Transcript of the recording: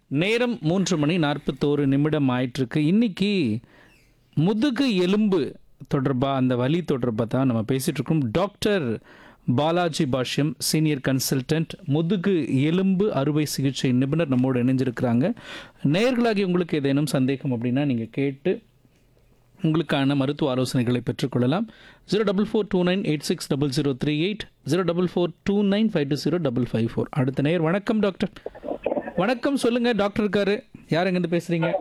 நேரம் மூன்று மணி நாற்பத்தோரு நிமிடம் ஆயிட்டிருக்கு இன்னைக்கு முதுகு எலும்பு தொடர்பாக அந்த வலி தொடர்பாக தான் நம்ம பேசிகிட்டு இருக்கோம் doctor Balaji Bashyam senior consultant முதுகு எலும்பு அறுவை சிகிச்சை நிபுணர் நம்மோடு இணைஞ்சிருக்கிறாங்க நேர்களாகி உங்களுக்கு ஏதேனும் சந்தேகம் அப்படின்னா நீங்கள் கேட்டு உங்களுக்கான மருத்துவ ஆலோசனைகளை பெற்றுக்கொள்ளலாம் zero double four two nine eight six double zero three eight zero double four two nine five two zero double five four அடுத்த நேர் வணக்கம் டாக்டர் வணக்கம் சொல்லுங்க டாக்டர் இருக்காரு யார் எங்கேருந்து பேசுறீங்க